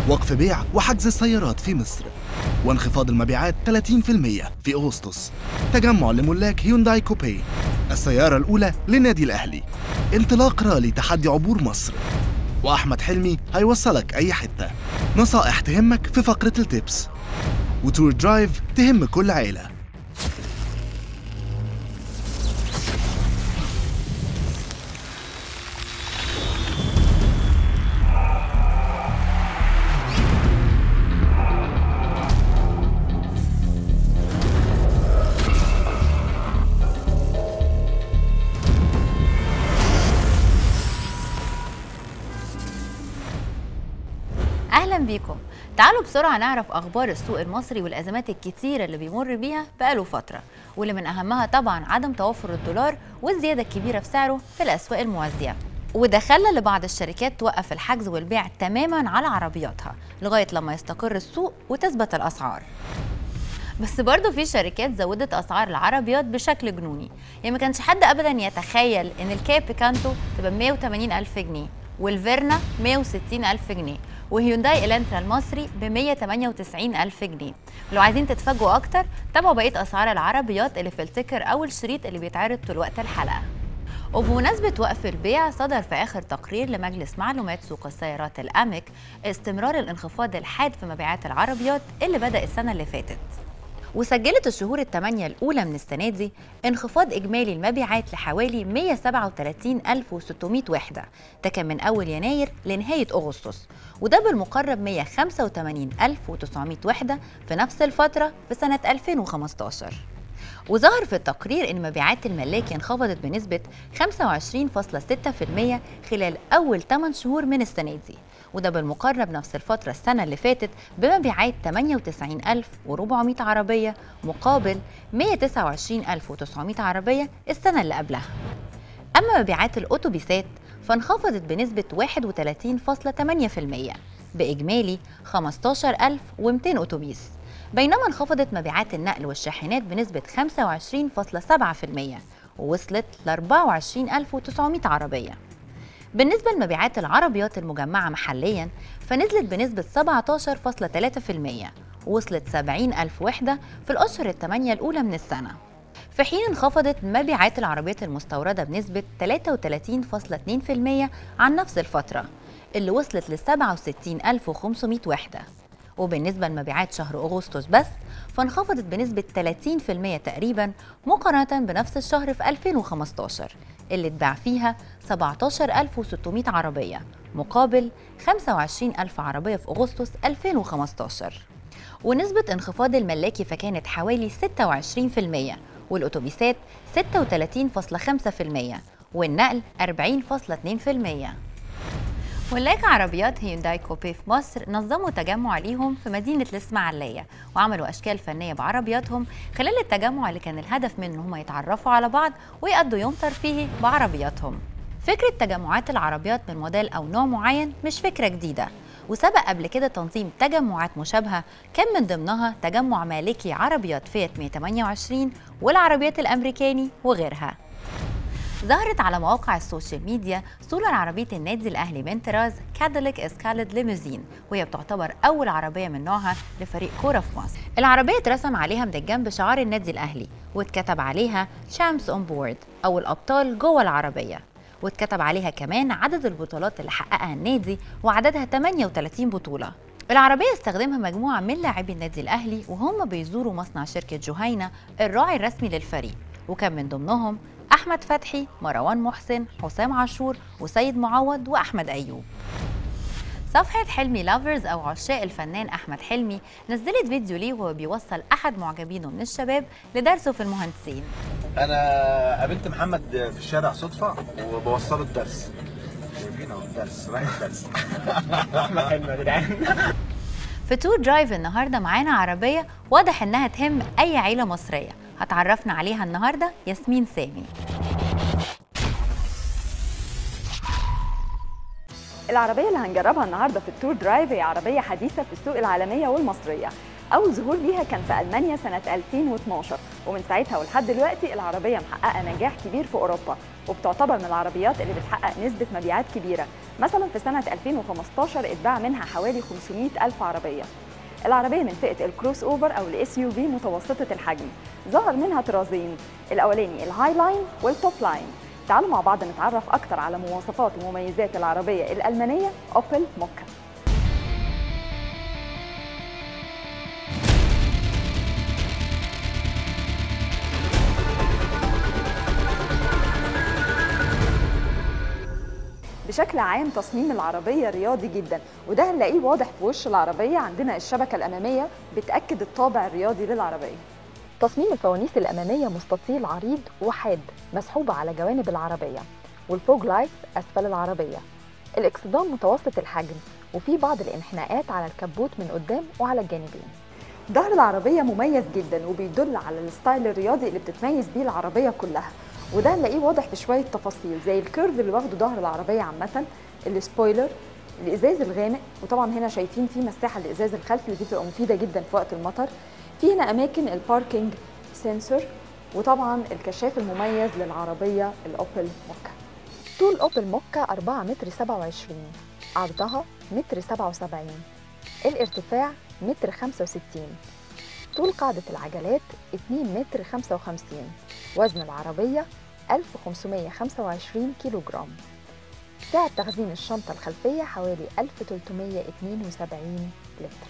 وقف بيع وحجز السيارات في مصر وانخفاض المبيعات 30% في أغسطس تجمع لملاك هيونداي كوبي السيارة الأولى للنادي الأهلي انطلاق رالي تحدي عبور مصر وأحمد حلمي هيوصلك أي حتة نصائح تهمك في فقرة التيبس وتور درايف تهم كل عيلة اهلا بيكم تعالوا بسرعه نعرف اخبار السوق المصري والازمات الكتيره اللي بيمر بيها بقاله فتره واللي من اهمها طبعا عدم توفر الدولار والزياده الكبيره في سعره في الاسواق الموازيه وده خلى لبعض الشركات توقف الحجز والبيع تماما على عربياتها لغايه لما يستقر السوق وتثبت الاسعار بس برضه في شركات زودت اسعار العربيات بشكل جنوني يعني ما كانش حد ابدا يتخيل ان الكيا بيكانتو تبقى 180 الف جنيه والفيرنا 160 الف جنيه وهيونداي الانترا المصري ب 198 الف جنيه ولو عايزين تتفاجئوا اكتر تابعوا بقيه اسعار العربيات اللي في التيكر او الشريط اللي بيتعرض طول وقت الحلقه وبمناسبة وقف البيع صدر في آخر تقرير لمجلس معلومات سوق السيارات الأمك استمرار الانخفاض الحاد في مبيعات العربيات اللي بدأ السنة اللي فاتت وسجلت الشهور الثمانية الأولى من السنة دي انخفاض إجمالي المبيعات لحوالي 137600 وحدة ده كان من أول يناير لنهاية أغسطس وده بالمقرب 185900 وحدة في نفس الفترة في سنة 2015 وظهر في التقرير ان مبيعات الملاكي انخفضت بنسبه 25.6% خلال اول 8 شهور من السنه دي وده بالمقارنه بنفس الفتره السنه اللي فاتت بمبيعات 98400 عربيه مقابل 129900 عربيه السنه اللي قبلها اما مبيعات الاتوبيسات فانخفضت بنسبه 31.8% باجمالي 15200 اتوبيس بينما انخفضت مبيعات النقل والشاحنات بنسبة 25.7% ووصلت ل 24900 عربية. بالنسبة لمبيعات العربيات المجمعة محليا فنزلت بنسبة 17.3% ووصلت 70000 وحدة في الأشهر الثمانية الأولى من السنة. في حين انخفضت مبيعات العربيات المستوردة بنسبة 33.2% عن نفس الفترة اللي وصلت ل 67500 وحدة. وبالنسبة لمبيعات شهر أغسطس بس فانخفضت بنسبة 30% تقريبا مقارنة بنفس الشهر في 2015 اللي اتباع فيها 17600 عربية مقابل 25000 عربية في أغسطس 2015 ونسبة انخفاض الملاكي فكانت حوالي 26% والأتوبيسات 36.5% والنقل 40.2% ملاك عربيات هيونداي كوبي في مصر نظموا تجمع ليهم في مدينة الإسماعيلية وعملوا أشكال فنية بعربياتهم خلال التجمع اللي كان الهدف منه هم يتعرفوا على بعض ويقضوا يوم ترفيهي بعربياتهم فكرة تجمعات العربيات من موديل أو نوع معين مش فكرة جديدة وسبق قبل كده تنظيم تجمعات مشابهة كان من ضمنها تجمع مالكي عربيات فيات 128 والعربيات الأمريكاني وغيرها ظهرت على مواقع السوشيال ميديا صورة لعربية النادي الأهلي من طراز كاديلاك اسكالد ليموزين وهي بتعتبر أول عربية من نوعها لفريق كورة في مصر. العربية اترسم عليها من الجنب شعار النادي الأهلي واتكتب عليها شامس اون بورد أو الأبطال جوه العربية. واتكتب عليها كمان عدد البطولات اللي حققها النادي وعددها 38 بطولة. العربية استخدمها مجموعة من لاعبي النادي الأهلي وهم بيزوروا مصنع شركة جهينة الراعي الرسمي للفريق وكان من ضمنهم أحمد فتحي، مروان محسن، حسام عاشور، وسيد معوض وأحمد أيوب. صفحة حلمي لافرز أو عشاق الفنان أحمد حلمي نزلت فيديو ليه وهو بيوصل أحد معجبينه من الشباب لدرسه في المهندسين. انا قابلت محمد في الشارع صدفه وبوصله الدرس شايفين اهو الدرس رايح الدرس احمد حلمي يا جدعان في تور درايف النهارده معانا عربية واضح إنها تهم أي عيلة مصرية. هتعرفنا عليها النهارده ياسمين سامي. العربية اللي هنجربها النهاردة في التور درايف هي عربية حديثة في السوق العالمية والمصرية أول ظهور ليها كان في ألمانيا سنة 2012 ومن ساعتها ولحد دلوقتي العربية محققة نجاح كبير في أوروبا وبتعتبر من العربيات اللي بتحقق نسبة مبيعات كبيرة مثلا في سنة 2015 اتباع منها حوالي 500 ألف عربية العربية من فئة الكروس أوفر أو الاس يو في متوسطة الحجم ظهر منها طرازين الأولاني الهاي لاين والتوب لاين تعالوا مع بعض نتعرف أكتر على مواصفات ومميزات العربية الألمانية أوبل موكا بشكل عام تصميم العربية رياضي جدا وده هنلاقيه واضح في وش العربية عندنا الشبكة الأمامية بتأكد الطابع الرياضي للعربية تصميم الفوانيس الأمامية مستطيل عريض وحاد مسحوبة على جوانب العربية والفوج لايتس أسفل العربية الإكسدام متوسط الحجم وفي بعض الانحناءات على الكبوت من قدام وعلى الجانبين ظهر العربية مميز جدا وبيدل على الستايل الرياضي اللي بتتميز بيه العربية كلها وده هنلاقيه واضح في شويه تفاصيل زي الكيرف اللي واخده ظهر العربيه عامه السبويلر الازاز الغامق وطبعا هنا شايفين في مساحه للازاز الخلفي ودي بتبقى مفيده جدا في وقت المطر في هنا اماكن الباركينج سنسور وطبعا الكشاف المميز للعربيه الاوبل موكا طول اوبل موكا 4 متر 27 عرضها متر 77 الارتفاع متر 65 طول قاعدة العجلات 2 متر 55 وزن العربية 1525 كيلو جرام سعة تخزين الشنطة الخلفية حوالي 1372 لتر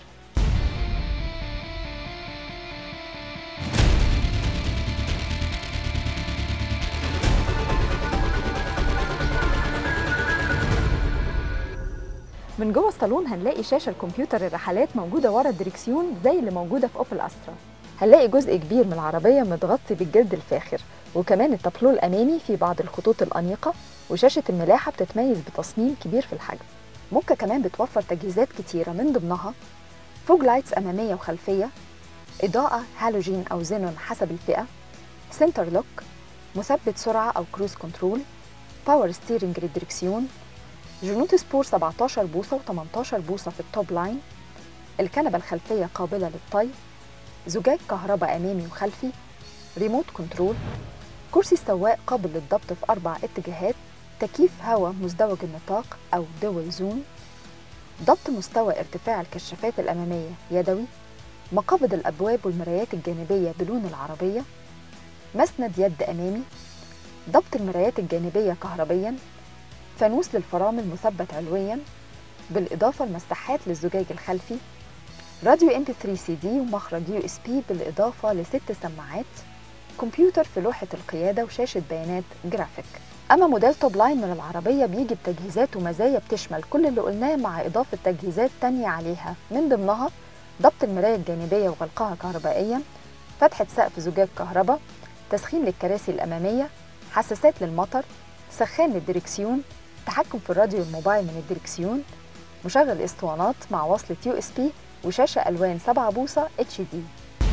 من جوه الصالون هنلاقي شاشة الكمبيوتر الرحلات موجودة ورا الدريكسيون زي اللي موجودة في أوبل أسترا هنلاقي جزء كبير من العربية متغطي بالجلد الفاخر وكمان التابلو الأمامي في بعض الخطوط الأنيقة وشاشة الملاحة بتتميز بتصميم كبير في الحجم موكا كمان بتوفر تجهيزات كتيرة من ضمنها فوج لايتس أمامية وخلفية إضاءة هالوجين أو زينون حسب الفئة سنتر لوك مثبت سرعة أو كروز كنترول باور ستيرنج للدركسيون جنوط سبور 17 بوصة و18 بوصة في التوب لاين الكنبة الخلفية قابلة للطي زجاج كهرباء أمامي وخلفي ريموت كنترول كرسي السواق قابل للضبط في أربع اتجاهات تكييف هواء مزدوج النطاق أو دول زون ضبط مستوى ارتفاع الكشافات الأمامية يدوي مقابض الأبواب والمرايات الجانبية بلون العربية مسند يد أمامي ضبط المرايات الجانبية كهربيا فانوس للفرامل مثبت علويا بالإضافة لمساحات للزجاج الخلفي راديو ام 3 سي دي ومخرج يو اس بي بالإضافة لست سماعات كمبيوتر في لوحة القيادة وشاشة بيانات جرافيك أما موديل توب لاين من العربية بيجي بتجهيزات ومزايا بتشمل كل اللي قلناه مع إضافة تجهيزات تانية عليها من ضمنها ضبط المراية الجانبية وغلقها كهربائيا فتحة سقف زجاج كهرباء تسخين للكراسي الأمامية حساسات للمطر سخان للدركسيون تحكم في الراديو الموبايل من الدركسيون مشغل اسطوانات مع وصلة يو اس بي وشاشة ألوان 7 بوصة اتش دي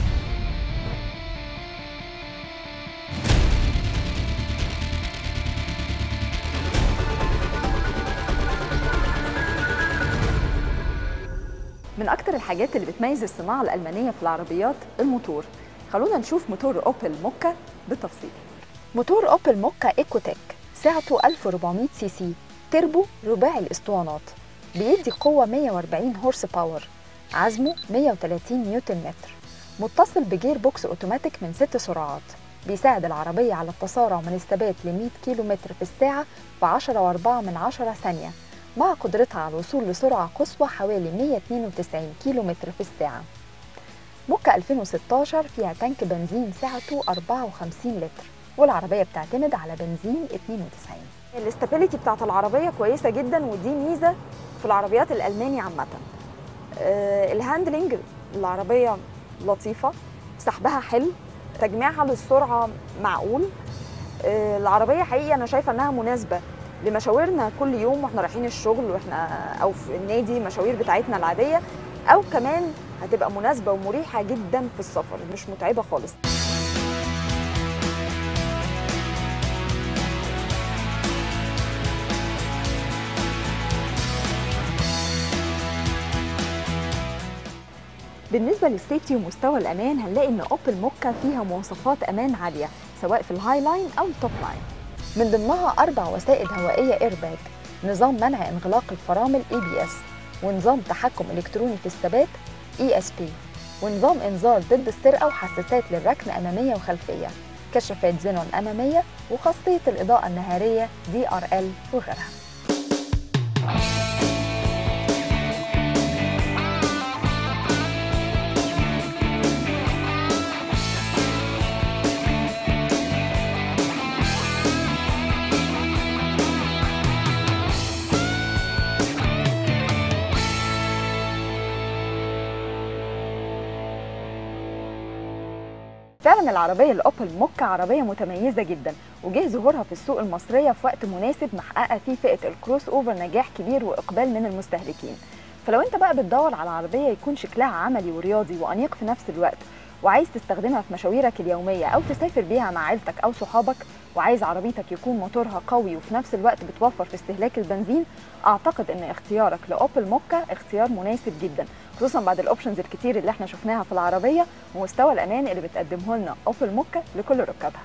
من أكتر الحاجات اللي بتميز الصناعة الألمانية في العربيات الموتور خلونا نشوف موتور أوبل موكا بالتفصيل موتور أوبل موكا إيكوتك سعته 1400 سي سي تربو رباعي الاسطوانات بيدي قوة 140 هورس باور عزمه 130 نيوتن متر متصل بجير بوكس اوتوماتيك من ست سرعات بيساعد العربية على التسارع من الثبات ل 100 كيلو متر في الساعة في 10 و4 من 10 ثانية مع قدرتها على الوصول لسرعة قصوى حوالي 192 كيلو متر في الساعة موكا 2016 فيها تانك بنزين سعته 54 لتر والعربية بتعتمد على بنزين 92 الاستابيليتي بتاعت العربية كويسة جدا ودي ميزة في العربيات الألماني عامة آه الهاندلنج العربية لطيفة سحبها حلو تجميعها للسرعة معقول آه العربية حقيقة أنا شايفة إنها مناسبة لمشاويرنا كل يوم واحنا رايحين الشغل واحنا او في النادي المشاوير بتاعتنا العاديه او كمان هتبقى مناسبه ومريحه جدا في السفر مش متعبه خالص بالنسبة للسيفتي ومستوى الأمان هنلاقي إن أوبل موكا فيها مواصفات أمان عالية سواء في الهاي لاين أو التوب لاين من ضمنها أربع وسائد هوائية إيرباج نظام منع انغلاق الفرامل ABS ونظام تحكم إلكتروني في الثبات ESP ونظام إنذار ضد السرقة وحساسات للركن أمامية وخلفية كشافات زينون أمامية وخاصية الإضاءة النهارية DRL وغيرها فعلا العربية الأوبل موكا عربية متميزة جدا وجه ظهورها في السوق المصرية في وقت مناسب محققة فيه فئة الكروس أوفر نجاح كبير وإقبال من المستهلكين فلو أنت بقى بتدور على عربية يكون شكلها عملي ورياضي وأنيق في نفس الوقت وعايز تستخدمها في مشاويرك اليومية أو تسافر بيها مع عيلتك أو صحابك وعايز عربيتك يكون موتورها قوي وفي نفس الوقت بتوفر في استهلاك البنزين أعتقد إن اختيارك لأوبل موكا اختيار مناسب جدا خصوصا بعد الاوبشنز الكتير اللي احنا شفناها في العربيه ومستوى الامان اللي بتقدمه لنا اوبل موكا لكل ركابها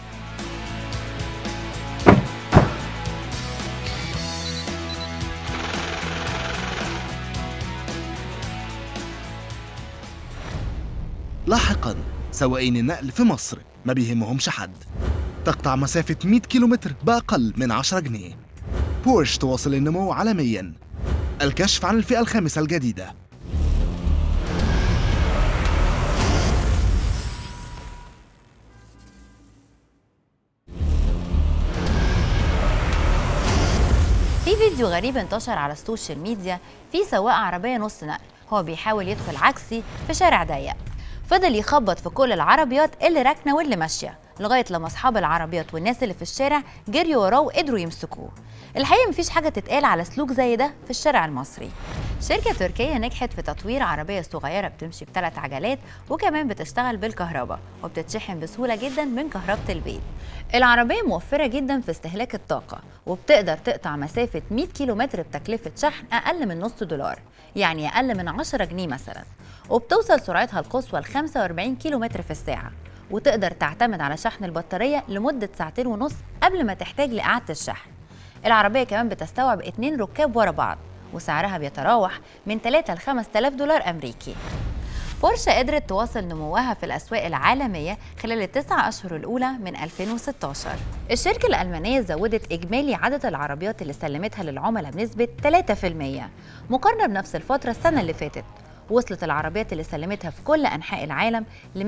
لاحقا سواقين النقل في مصر ما بيهمهمش حد تقطع مسافة 100 كيلومتر بأقل من 10 جنيه بورش تواصل النمو عالميا الكشف عن الفئة الخامسة الجديدة في فيديو غريب انتشر على السوشيال ميديا في سواق عربية نص نقل هو بيحاول يدخل عكسي في شارع ضيق فضل يخبط في كل العربيات اللي راكنة واللي ماشية لغاية لما أصحاب العربيات والناس اللي في الشارع جريوا وراه وقدروا يمسكوه الحقيقة مفيش حاجة تتقال على سلوك زي ده في الشارع المصري شركة تركية نجحت في تطوير عربية صغيرة بتمشي بثلاث عجلات وكمان بتشتغل بالكهرباء وبتتشحن بسهولة جدا من كهربة البيت العربية موفرة جدا في استهلاك الطاقة وبتقدر تقطع مسافة 100 كيلومتر بتكلفة شحن أقل من نص دولار يعني أقل من 10 جنيه مثلا وبتوصل سرعتها القصوى ل 45 كيلومتر في الساعة وتقدر تعتمد على شحن البطارية لمدة ساعتين ونص قبل ما تحتاج لإعادة الشحن العربية كمان بتستوعب اتنين ركاب ورا بعض وسعرها بيتراوح من 3 ل 5000 دولار أمريكي بورشا قدرت تواصل نموها في الأسواق العالمية خلال التسع أشهر الأولى من 2016 الشركة الألمانية زودت إجمالي عدد العربيات اللي سلمتها للعملاء بنسبة 3% مقارنة بنفس الفترة السنة اللي فاتت وصلت العربيات اللي سلمتها في كل أنحاء العالم ل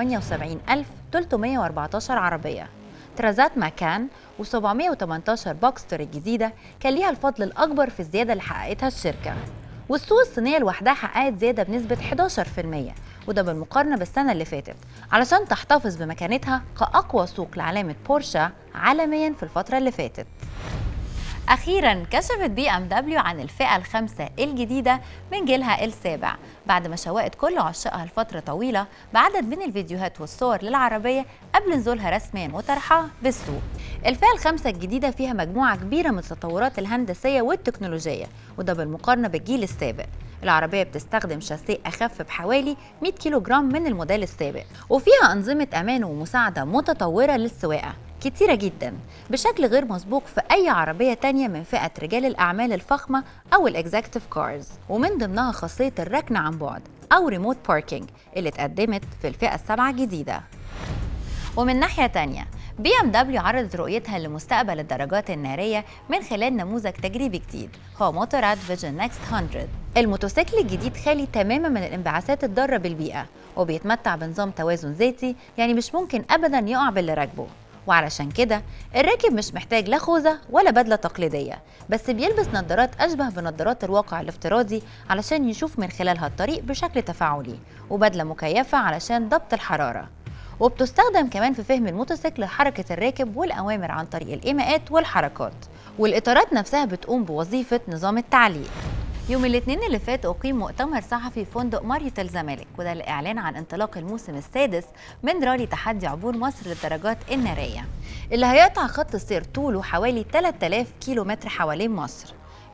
178314 عربية ترازات ماكان و718 بوكستر الجديدة كان ليها الفضل الأكبر في الزيادة اللي حققتها الشركة والسوق الصينية لوحدها حققت زيادة بنسبة 11% وده بالمقارنة بالسنة اللي فاتت علشان تحتفظ بمكانتها كأقوى سوق لعلامة بورشا عالميا في الفترة اللي فاتت أخيرا كشفت بي ام دبليو عن الفئة الخامسة الجديدة من جيلها السابع بعد ما شوقت كل عشاقها لفترة طويلة بعدد من الفيديوهات والصور للعربية قبل نزولها رسميا وطرحها بالسوق الفئة الخامسة الجديدة فيها مجموعة كبيرة من التطورات الهندسية والتكنولوجية وده بالمقارنة بالجيل السابق العربية بتستخدم شاسيه أخف بحوالي 100 كيلو جرام من الموديل السابق وفيها أنظمة أمان ومساعدة متطورة للسواقة كتيرة جدا بشكل غير مسبوق في أي عربية تانية من فئة رجال الأعمال الفخمة أو الإكزاكتيف كارز ومن ضمنها خاصية الركن عن بعد أو ريموت باركينج اللي اتقدمت في الفئة السابعة الجديدة ومن ناحية تانية بي ام دبليو عرضت رؤيتها لمستقبل الدراجات النارية من خلال نموذج تجريبي جديد هو موتوراد فيجن نكست 100 الموتوسيكل الجديد خالي تماما من الانبعاثات الضارة بالبيئة وبيتمتع بنظام توازن ذاتي يعني مش ممكن ابدا يقع باللي راكبه وعلشان كده الراكب مش محتاج لا خوذة ولا بدلة تقليدية بس بيلبس نظارات أشبه بنظارات الواقع الافتراضي علشان يشوف من خلالها الطريق بشكل تفاعلي وبدلة مكيفة علشان ضبط الحرارة وبتستخدم كمان في فهم الموتوسيكل لحركة الراكب والأوامر عن طريق الإيماءات والحركات والإطارات نفسها بتقوم بوظيفة نظام التعليق يوم الاثنين اللي فات أقيم مؤتمر صحفي في فندق ماريوت الزمالك وده الإعلان عن انطلاق الموسم السادس من رالي تحدي عبور مصر للدراجات النارية اللي هيقطع خط السير طوله حوالي 3000 كيلو متر حوالين مصر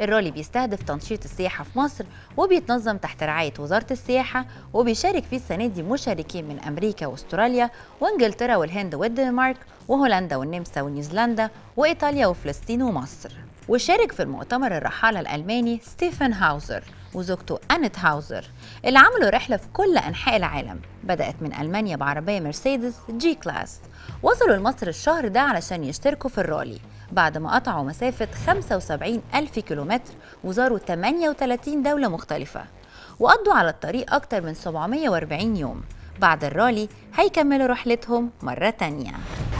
الرالي بيستهدف تنشيط السياحة في مصر وبيتنظم تحت رعاية وزارة السياحة وبيشارك فيه السنة دي مشاركين من أمريكا واستراليا وإنجلترا والهند والدنمارك وهولندا والنمسا ونيوزيلندا وإيطاليا وفلسطين ومصر وشارك في المؤتمر الرحالة الألماني ستيفن هاوزر وزوجته أنت هاوزر اللي عملوا رحلة في كل أنحاء العالم بدأت من ألمانيا بعربية مرسيدس جي كلاس وصلوا لمصر الشهر ده علشان يشتركوا في الرالي بعد ما قطعوا مسافة 75 ألف كيلومتر وزاروا 38 دولة مختلفة وقضوا على الطريق أكتر من 740 يوم بعد الرالي هيكملوا رحلتهم مرة تانية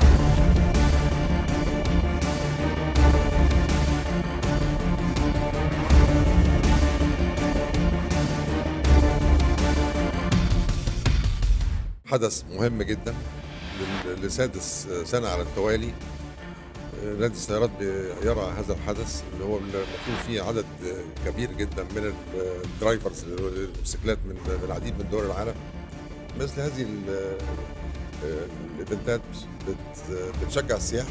حدث مهم جدا لل- لسادس سنة على التوالي نادي السيارات بيرى هذا الحدث اللي هو المفروض فيه عدد كبير جدا من الدرايفرز للموتوسيكلات من من العديد من دول العالم مثل هذه ال- الايفنتات بت- بتشجع السياحه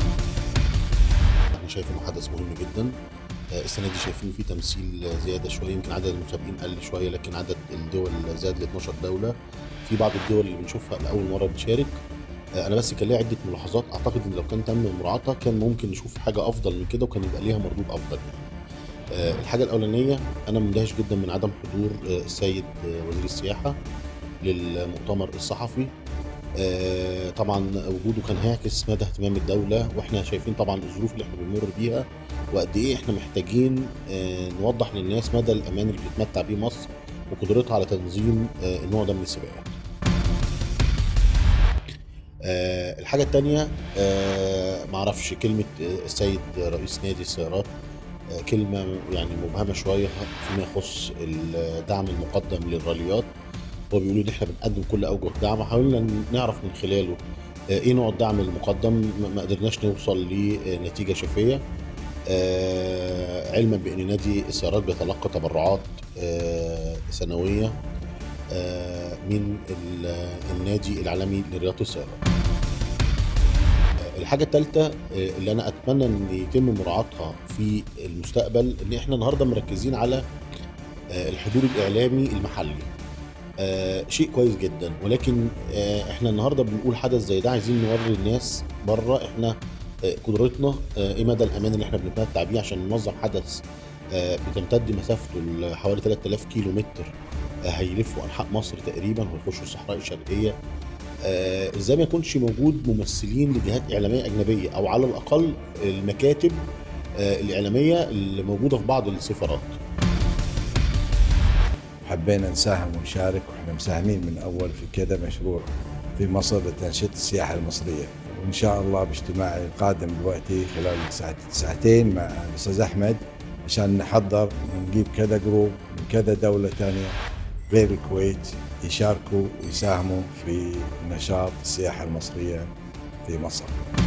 انا شايف انه حدث مهم جدا آه، السنه دي شايفين في تمثيل زياده شويه يمكن عدد المسابقين قل شويه لكن عدد الدول زاد ل 12 دوله في بعض الدول اللي بنشوفها لاول مره بتشارك آه، انا بس كان ليا عده ملاحظات اعتقد ان لو كان تم مراعاتها كان ممكن نشوف حاجه افضل من كده وكان يبقى ليها مردود افضل يعني آه، الحاجه الاولانيه انا مندهش جدا من عدم حضور آه، السيد آه، وزير السياحه للمؤتمر الصحفي آه، طبعا وجوده كان هيعكس مدى اهتمام الدوله واحنا شايفين طبعا الظروف اللي احنا بنمر بيها وقد ايه احنا محتاجين آه، نوضح للناس مدى الامان اللي بتتمتع بيه مصر وقدرتها على تنظيم آه، النوع ده من السباقات. آه، الحاجة التانية آه، معرفش كلمة آه، السيد رئيس نادي السيارات آه، كلمة يعني مبهمة شوية فيما يخص الدعم المقدم للراليات هو بيقولوا ان احنا بنقدم كل اوجه الدعم حاولنا نعرف من خلاله آه، ايه نوع الدعم المقدم ما- ما قدرناش نوصل لنتيجه شفيه آه، علما بان نادي السيارات بيتلقى تبرعات آه، سنويه آه، من ال- النادي العالمي لرياضه السيارات آه، الحاجة الثالثة اللي أنا أتمنى إن يتم مراعاتها في المستقبل إن إحنا النهاردة مركزين على آه، الحضور الإعلامي المحلي. آه شيء كويس جدا ولكن آه احنا النهارده بنقول حدث زي ده عايزين نوري الناس بره احنا آه قدرتنا آه ايه مدى الامان اللي احنا بنتمتع بيه عشان ننظم حدث آه بتمتد مسافته لحوالي 3000 كيلو متر آه هيلفوا انحاء مصر تقريبا ويخشوا الصحراء الشرقيه آه ازاي ما يكونش موجود ممثلين لجهات اعلاميه اجنبيه او على الاقل المكاتب آه الاعلاميه اللي موجوده في بعض السفارات حبينا نساهم ونشارك واحنا مساهمين من اول في كذا مشروع في مصر لتنشيط السياحه المصريه وان شاء الله باجتماعي القادم دلوقتي خلال ساعت- ساعتين مع الاستاذ احمد عشان نحضر ونجيب كذا جروب من كذا دوله ثانيه غير الكويت يشاركوا ويساهموا في نشاط السياحه المصريه في مصر.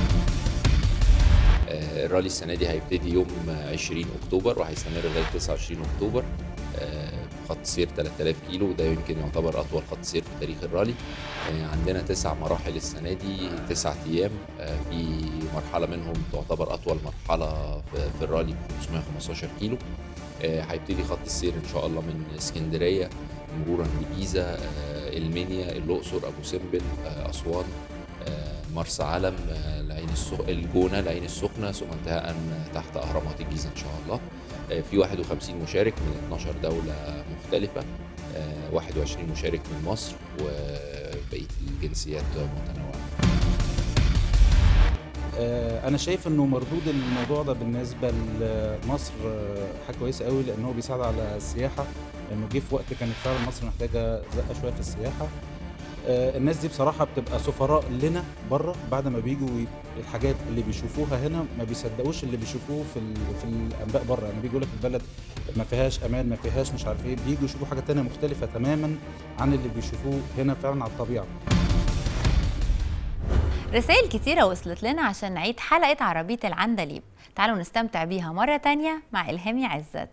آه، الرالي السنه دي هيبتدي يوم 20 اكتوبر وهيستمر لغايه 29 اكتوبر آه، خط سير 3000 كيلو وده يمكن يعتبر اطول خط سير في تاريخ الرالي آه، عندنا تسع مراحل السنه دي تسع ايام آه، في مرحله منهم تعتبر اطول مرحله في في الرالي ب 515 كيلو آه، هيبتدي خط السير ان شاء الله من اسكندريه مرورا بجيزه آه، المنيا الاقصر ابو سمبل آه، اسوان آه، مرسى علم آه، العين السخ... الجونه العين السخنه ثم انتهاء تحت اهرامات الجيزه ان شاء الله آه، في 51 مشارك من 12 دوله مختلفه آه، 21 مشارك من مصر وبقيه الجنسيات متنوعه آه، انا شايف انه مردود الموضوع ده بالنسبه لمصر آه، حاجه كويسه قوي لان هو بيساعد على السياحه لانه جه في وقت كانت فعلا مصر محتاجه زقه شويه في السياحه آه، الناس دي بصراحه بتبقى سفراء لنا بره بعد ما بيجوا ي- الحاجات اللي بيشوفوها هنا ما بيصدقوش اللي بيشوفوه في ال- في الانباء بره يعني بيجوا لك البلد ما فيهاش امان ما فيهاش مش عارف ايه بيجوا يشوفوا حاجه تانية مختلفه تماما عن اللي بيشوفوه هنا فعلا على الطبيعه رسائل كتيرة وصلت لنا عشان نعيد حلقة عربية العندليب تعالوا نستمتع بيها مرة تانية مع إلهامي عزت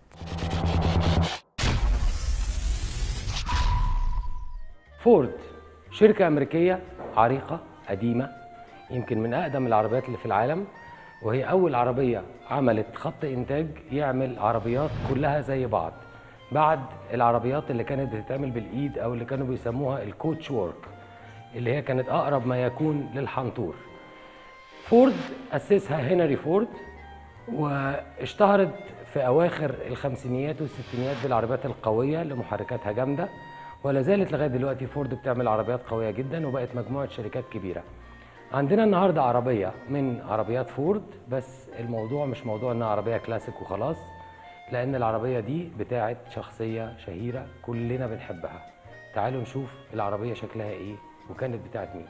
فورد شركة أمريكية عريقة قديمة يمكن من أقدم العربيات اللي في العالم وهي أول عربية عملت خط إنتاج يعمل عربيات كلها زي بعض بعد العربيات اللي كانت بتتعمل بالإيد أو اللي كانوا بيسموها الكوتش وورك اللي هي كانت أقرب ما يكون للحنطور فورد أسسها هنري فورد واشتهرت في أواخر الخمسينيات والستينيات بالعربيات القوية اللي محركاتها جامدة ولا زالت لغاية دلوقتي فورد بتعمل عربيات قوية جدا وبقت مجموعة شركات كبيرة عندنا النهاردة عربية من عربيات فورد بس الموضوع مش موضوع انها عربية كلاسيك وخلاص لأن العربية دي بتاعت شخصية شهيرة كلنا بنحبها تعالوا نشوف العربية شكلها ايه وكانت بتاعت مين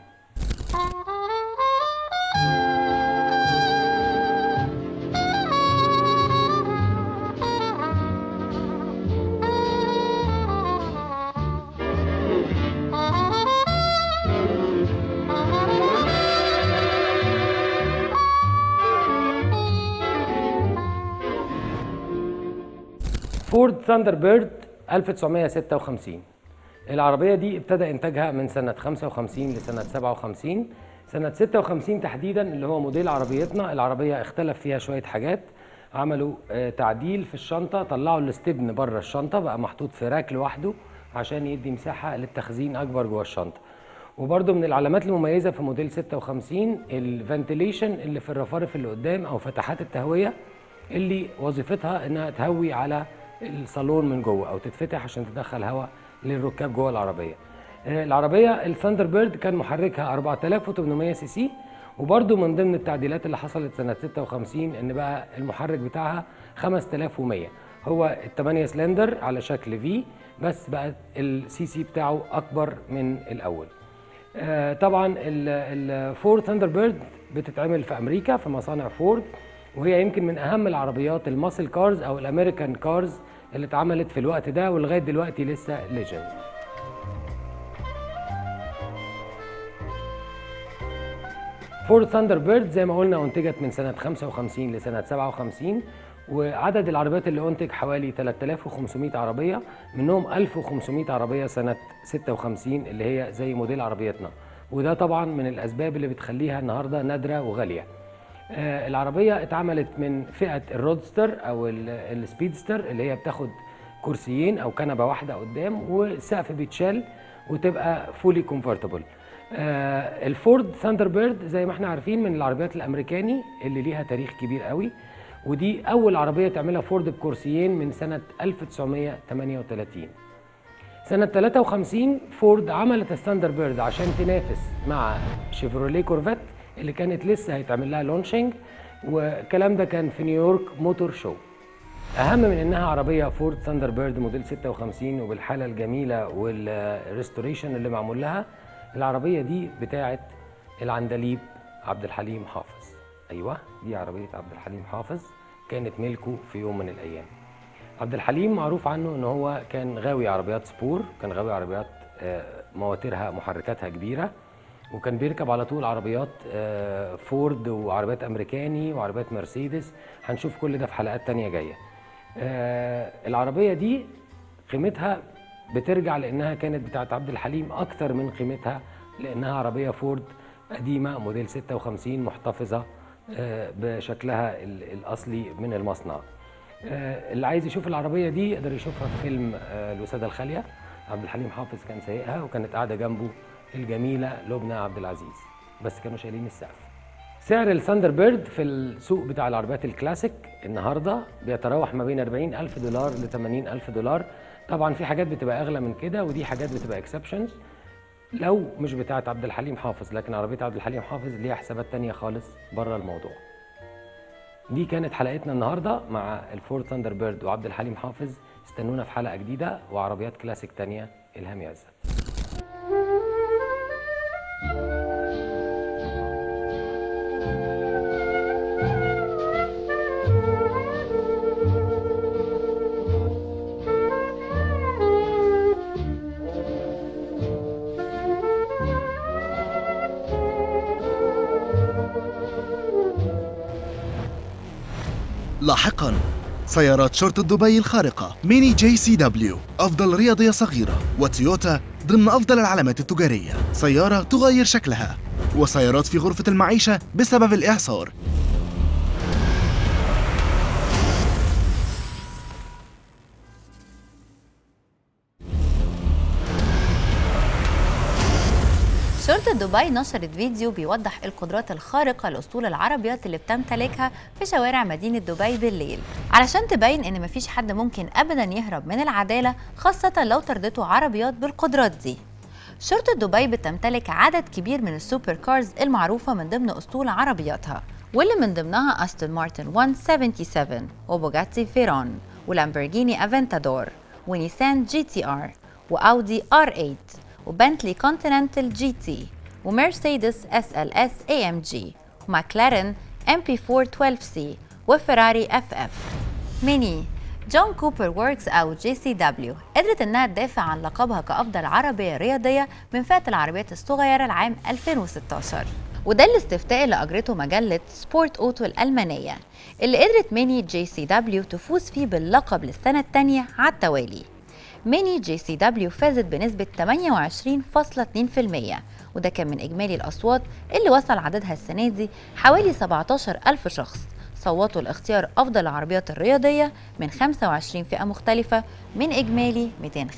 فورد ثاندر بيرد 1956 العربية دي ابتدى إنتاجها من سنة 55 لسنة 57 سنة 56 تحديدا اللي هو موديل عربيتنا العربية اختلف فيها شوية حاجات عملوا آه، تعديل في الشنطة طلعوا الاستبن بره الشنطة بقى محطوط في راك لوحده عشان يدي مساحة للتخزين أكبر جوه الشنطة وبرده من العلامات المميزة في موديل 56 الفنتيليشن اللي في الرفارف اللي قدام أو فتحات التهوية اللي وظيفتها انها تهوي على الصالون من جوه او تتفتح عشان تدخل هواء للركاب جوه العربيه. آه، العربيه الثاندر بيرد كان محركها 4800 سي سي وبرده من ضمن التعديلات اللي حصلت سنه 56 ان بقى المحرك بتاعها 5100 هو الثمانية سلندر على شكل في بس بقى السي سي بتاعه اكبر من الاول. آه، طبعا الفورد ثاندر بيرد بتتعمل في امريكا في مصانع فورد وهي يمكن من اهم العربيات الماسل كارز او الامريكان كارز اللي اتعملت في الوقت ده ولغايه دلوقتي لسه ليجند فورد ثاندر بيرد زي ما قلنا انتجت من سنه 55 لسنه 57 وعدد العربيات اللي انتج حوالي 3500 عربيه منهم 1500 عربيه سنه 56 اللي هي زي موديل عربيتنا وده طبعا من الاسباب اللي بتخليها النهارده نادره وغاليه آه، العربية اتعملت من فئة الرودستر أو ال- السبيدستر اللي هي بتاخد كرسيين أو كنبة واحدة قدام والسقف بيتشال وتبقى فولي كومفورتبل الفورد ثاندر بيرد زي ما احنا عارفين من العربيات الأمريكاني اللي ليها تاريخ كبير قوي ودي أول عربية تعملها فورد بكرسيين من سنة 1938 سنة 53 فورد عملت الثاندر بيرد عشان تنافس مع شيفروليه كورفيت اللي كانت لسه هيتعمل لها لونشنج والكلام ده كان في نيويورك موتور شو اهم من انها عربيه فورد ثاندر بيرد موديل 56 وبالحاله الجميله والريستوريشن اللي معمول لها العربيه دي بتاعه العندليب عبد الحليم حافظ ايوه دي عربيه عبد الحليم حافظ كانت ملكه في يوم من الايام عبد الحليم معروف عنه ان هو كان غاوي عربيات سبور كان غاوي عربيات آه، مواترها محركاتها كبيره وكان بيركب على طول عربيات آه، فورد وعربيات امريكاني وعربيات مرسيدس هنشوف كل ده في حلقات تانية جايه آه، العربيه دي قيمتها بترجع لانها كانت بتاعت عبد الحليم اكتر من قيمتها لانها عربيه فورد قديمه موديل 56 محتفظه آه، بشكلها ال- الاصلي من المصنع آه، اللي عايز يشوف العربيه دي يقدر يشوفها في فيلم آه، الوساده الخاليه عبد الحليم حافظ كان سايقها وكانت قاعده جنبه الجميله لبنى عبد العزيز بس كانوا شايلين السقف سعر الثاندر بيرد في السوق بتاع العربيات الكلاسيك النهارده بيتراوح ما بين 40 ألف دولار ل 80 ألف دولار طبعا في حاجات بتبقى أغلى من كده ودي حاجات بتبقى اكسبشنز لو مش بتاعه عبد الحليم حافظ لكن عربيه عبد الحليم حافظ ليها حسابات تانية خالص بره الموضوع دي كانت حلقتنا النهارده مع الفورد ثاندر بيرد وعبد الحليم حافظ استنونا في حلقه جديده وعربيات كلاسيك تانية الهام عزت لاحقا سيارات شرطة دبي الخارقة ميني جي سي دبليو أفضل رياضية صغيرة وتويوتا ضمن أفضل العلامات التجارية سيارة تغير شكلها وسيارات في غرفة المعيشة بسبب الإعصار شرطة دبي نشرت فيديو بيوضح القدرات الخارقة لأسطول العربيات اللي بتمتلكها في شوارع مدينة دبي بالليل علشان تبين إن مفيش حد ممكن أبدا يهرب من العدالة خاصة لو طردته عربيات بالقدرات دي شرطة دبي بتمتلك عدد كبير من السوبر كارز المعروفة من ضمن أسطول عربياتها واللي من ضمنها أستون مارتن 177 وبوجاتي فيرون ولامبرجيني أفنتادور ونيسان جي تي آر وأودي آر 8 وبنتلي كونتيننتال جي تي ومرسيدس اس ال اس اي ام جي وماكلارين ام بي 4 12 سي وفراري اف اف ميني جون كوبر ووركس او جي سي دبليو قدرت انها تدافع عن لقبها كافضل عربيه رياضيه من فئه العربيات الصغيره العام 2016 وده الاستفتاء اللي اجرته مجله سبورت اوتو الالمانيه اللي قدرت ميني جي سي دبليو تفوز فيه باللقب للسنه الثانيه على التوالي ميني جي سي دبليو فازت بنسبة 28.2% وده كان من إجمالي الأصوات اللي وصل عددها السنة دي حوالي 17 ألف شخص صوتوا لاختيار أفضل العربيات الرياضية من 25 فئة مختلفة من إجمالي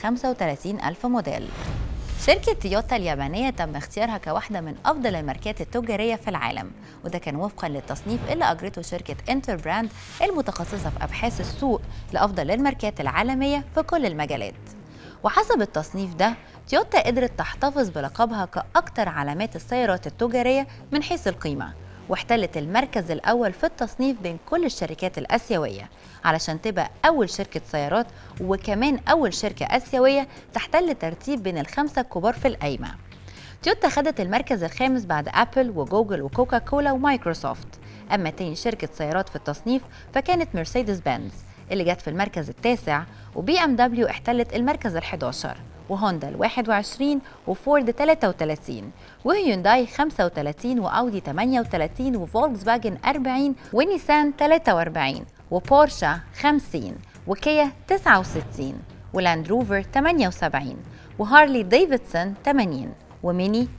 235 ألف موديل شركة تويوتا اليابانية تم اختيارها كواحدة من أفضل الماركات التجارية في العالم وده كان وفقا للتصنيف اللي أجرته شركة انتر براند المتخصصة في أبحاث السوق لأفضل الماركات العالمية في كل المجالات وحسب التصنيف ده تويوتا قدرت تحتفظ بلقبها كأكثر علامات السيارات التجارية من حيث القيمة واحتلت المركز الأول في التصنيف بين كل الشركات الآسيوية علشان تبقى أول شركة سيارات وكمان أول شركة آسيوية تحتل ترتيب بين الخمسة الكبار في القايمة تويوتا خدت المركز الخامس بعد أبل وجوجل وكوكا كولا ومايكروسوفت أما تاني شركة سيارات في التصنيف فكانت مرسيدس بنز اللي جت في المركز التاسع وبي ام دبليو احتلت المركز ال 11 وهوندا ال 21 وفورد 33 وهيونداي 35 واودي 38 وفولكس فاجن 40 ونيسان 43 وبورشا 50 وكيا 69 ولاند روفر 78 وهارلي ديفيدسون 80 وميني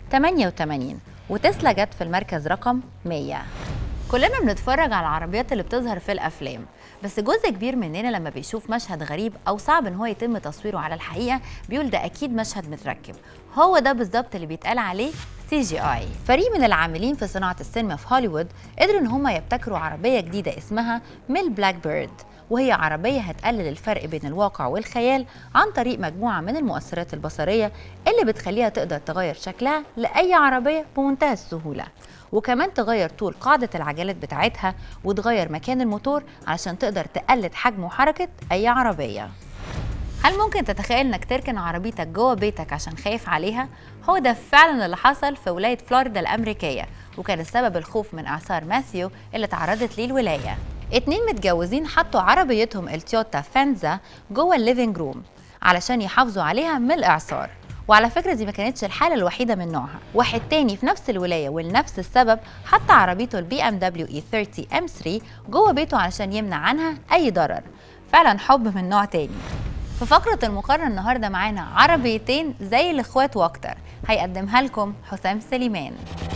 88 وتسلا جت في المركز رقم 100 كلنا بنتفرج على العربيات اللي بتظهر في الافلام بس جزء كبير مننا لما بيشوف مشهد غريب او صعب ان هو يتم تصويره على الحقيقه بيقول ده اكيد مشهد متركب هو ده بالظبط اللي بيتقال عليه سي جي اي فريق من العاملين في صناعه السينما في هوليوود قدروا ان هم يبتكروا عربيه جديده اسمها ميل بلاك بيرد وهي عربية هتقلل الفرق بين الواقع والخيال عن طريق مجموعة من المؤثرات البصرية اللي بتخليها تقدر تغير شكلها لأي عربية بمنتهى السهولة وكمان تغير طول قاعدة العجلات بتاعتها وتغير مكان الموتور علشان تقدر تقلد حجم وحركة أي عربية هل ممكن تتخيل انك تركن عربيتك جوه بيتك عشان خايف عليها؟ هو ده فعلا اللي حصل في ولاية فلوريدا الأمريكية وكان السبب الخوف من إعصار ماثيو اللي تعرضت ليه الولاية اتنين متجوزين حطوا عربيتهم التويوتا فانزا جوه الليفينج روم علشان يحافظوا عليها من الإعصار وعلى فكرة دي ما كانتش الحالة الوحيدة من نوعها واحد تاني في نفس الولاية ولنفس السبب حط عربيته البي ام دبليو اي 30 ام 3 جوه بيته علشان يمنع عنها أي ضرر فعلا حب من نوع تاني في فقرة المقارنة النهاردة معانا عربيتين زي الإخوات وأكتر هيقدمها لكم حسام سليمان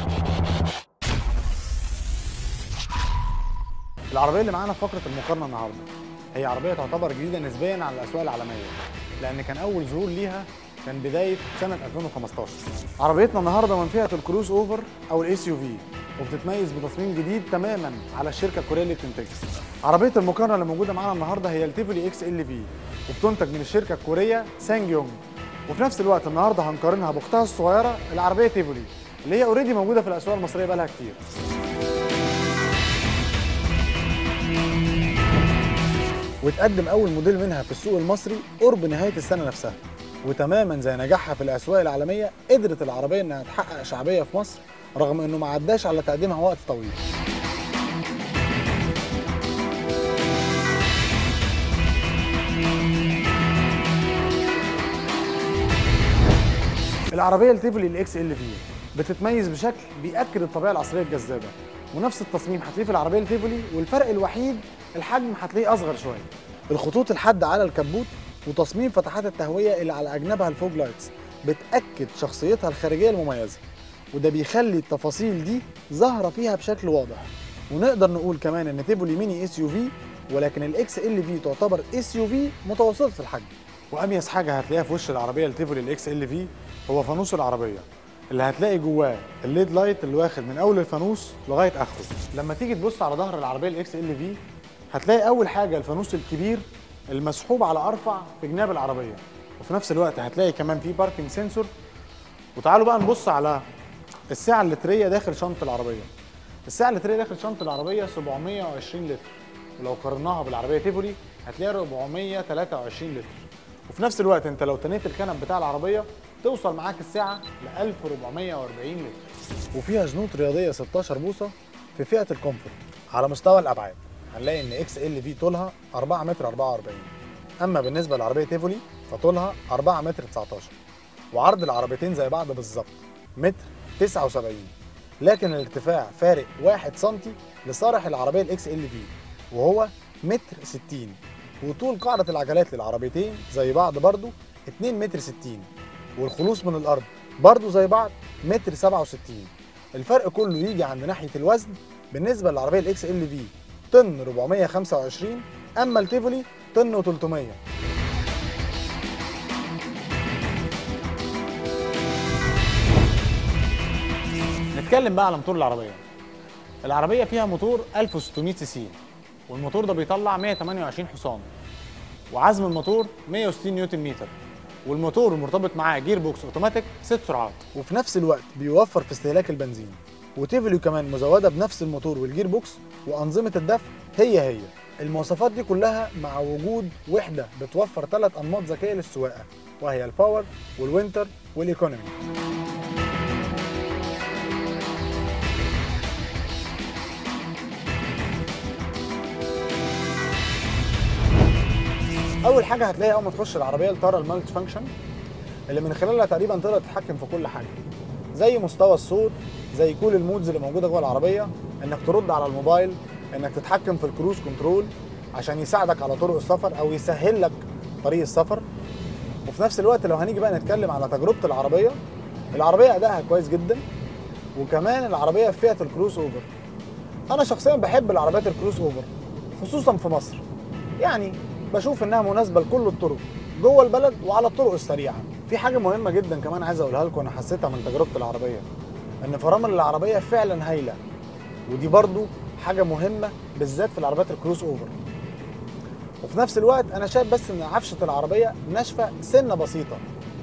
العربية اللي معانا في فقرة المقارنة النهاردة هي عربية تعتبر جديدة نسبيا على الأسواق العالمية لأن كان أول ظهور ليها كان بداية سنة 2015 عربيتنا النهاردة من فئة الكروز أوفر أو الاس يو في وبتتميز بتصميم جديد تماما على الشركة الكورية اللي بتنتجها عربية المقارنة اللي موجودة معانا النهاردة هي التيفولي اكس ال في وبتنتج من الشركة الكورية سانج يونج وفي نفس الوقت النهاردة هنقارنها بأختها الصغيرة العربية تيفولي اللي هي اوريدي موجودة في الأسواق المصرية بقالها كتير وتقدم اول موديل منها في السوق المصري قرب نهايه السنه نفسها وتماما زي نجاحها في الاسواق العالميه قدرت العربيه انها تحقق شعبيه في مصر رغم انه ما عداش على تقديمها وقت طويل العربيه التيفولي الاكس ال في بتتميز بشكل بياكد الطبيعه العصريه الجذابه ونفس التصميم هتلاقيه في العربيه التيفولي والفرق الوحيد الحجم هتلاقيه اصغر شويه الخطوط الحاده على الكبوت وتصميم فتحات التهويه اللي على اجنابها الفوج لايتس بتاكد شخصيتها الخارجيه المميزه وده بيخلي التفاصيل دي ظاهره فيها بشكل واضح ونقدر نقول كمان ان تيفولي ميني اس يو في ولكن الاكس ال في تعتبر اس يو في متوسطه الحجم واميز حاجه هتلاقيها في وش العربيه التيفولي الاكس ال في هو فانوس العربيه اللي هتلاقي جواه الليد لايت اللي واخد من اول الفانوس لغايه اخره لما تيجي تبص على ظهر العربيه الاكس ال في هتلاقي اول حاجه الفانوس الكبير المسحوب على ارفع في جناب العربيه وفي نفس الوقت هتلاقي كمان في باركنج سنسور وتعالوا بقى نبص على السعه اللتريه داخل شنطه العربيه السعه اللتريه داخل شنطه العربيه 720 لتر ولو قارناها بالعربيه تيفولي هتلاقي 423 لتر وفي نفس الوقت انت لو تنيت الكنب بتاع العربيه توصل معاك السعه ل 1440 لتر وفيها جنوط رياضيه 16 بوصه في فئه الكومفورت على مستوى الابعاد هنلاقي ان اكس ال في طولها 4 متر 44 اما بالنسبه للعربيه تيفولي فطولها 4 متر 19 وعرض العربيتين زي بعض بالظبط متر 79 لكن الارتفاع فارق 1 سم لصالح العربيه الاكس ال في وهو متر 60 وطول قاعده العجلات للعربيتين زي بعض برضو 2 متر 60 والخلوص من الارض برضو زي بعض متر 67 الفرق كله يجي عند ناحيه الوزن بالنسبه للعربيه الاكس ال في طن 425 اما التيفولي طن و300 نتكلم بقى على موتور العربيه العربيه فيها موتور 1600 سي سي والموتور ده بيطلع 128 حصان وعزم الموتور 160 نيوتن متر والموتور مرتبط معاه جير بوكس اوتوماتيك ست سرعات وفي نفس الوقت بيوفر في استهلاك البنزين وتيفليو كمان مزوده بنفس الموتور والجير بوكس وانظمه الدفع هي هي المواصفات دي كلها مع وجود وحده بتوفر ثلاث انماط ذكيه للسواقه وهي الباور والوينتر والايكونومي اول حاجه هتلاقيها اول ما تخش العربيه الطاره المالتي فانكشن اللي من خلالها تقريبا تقدر تتحكم في كل حاجه زي مستوى الصوت زي كل المودز اللي موجوده جوه العربيه انك ترد على الموبايل انك تتحكم في الكروز كنترول عشان يساعدك على طرق السفر او يسهل لك طريق السفر وفي نفس الوقت لو هنيجي بقى نتكلم على تجربه العربيه العربيه ادائها كويس جدا وكمان العربيه في فئه الكروز اوفر انا شخصيا بحب العربيات الكروز اوفر خصوصا في مصر يعني بشوف انها مناسبه لكل الطرق جوه البلد وعلى الطرق السريعه في حاجه مهمه جدا كمان عايز اقولها لكم انا حسيتها من تجربه العربيه ان فرامل العربيه فعلا هايله ودي برضو حاجه مهمه بالذات في العربيات الكروس اوفر وفي نفس الوقت انا شايف بس ان عفشه العربيه ناشفه سنه بسيطه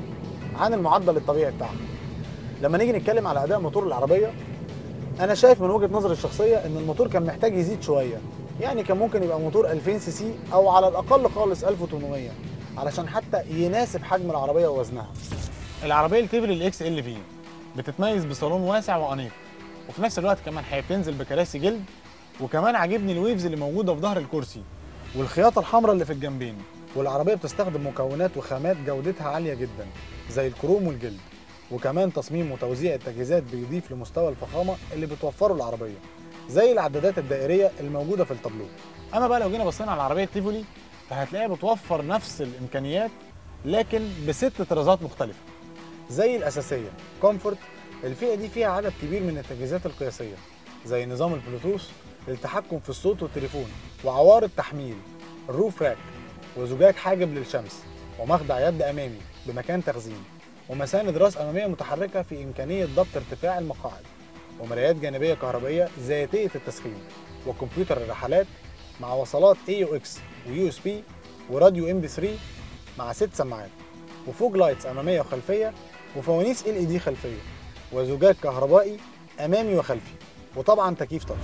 عن المعدل الطبيعي بتاعها لما نيجي نتكلم على اداء موتور العربيه انا شايف من وجهه نظري الشخصيه ان الموتور كان محتاج يزيد شويه يعني كان ممكن يبقى موتور 2000 سي سي او على الاقل خالص 1800 علشان حتى يناسب حجم العربيه ووزنها العربيه التيفل الاكس ال في بتتميز بصالون واسع وانيق وفي نفس الوقت كمان هي بتنزل بكراسي جلد وكمان عاجبني الويفز اللي موجوده في ظهر الكرسي والخياطه الحمراء اللي في الجنبين والعربيه بتستخدم مكونات وخامات جودتها عاليه جدا زي الكروم والجلد وكمان تصميم وتوزيع التجهيزات بيضيف لمستوى الفخامه اللي بتوفره العربيه زي العدادات الدائريه الموجوده في التابلو اما بقى لو جينا بصينا على العربيه تيفولي فهتلاقيها بتوفر نفس الامكانيات لكن بست طرازات مختلفه زي الاساسيه كومفورت الفئه دي فيها عدد كبير من التجهيزات القياسيه زي نظام البلوتوث للتحكم في الصوت والتليفون وعوارض تحميل الروف راك وزجاج حاجب للشمس ومخدع يد امامي بمكان تخزين ومساند راس اماميه متحركه في امكانيه ضبط ارتفاع المقاعد ومرايات جانبيه كهربائيه ذاتيه التسخين وكمبيوتر الرحلات مع وصلات اي او اكس ويو اس بي وراديو ام بي 3 مع ست سماعات وفوج لايتس اماميه وخلفيه وفوانيس ال اي دي خلفيه وزجاج كهربائي امامي وخلفي وطبعا تكييف تاتش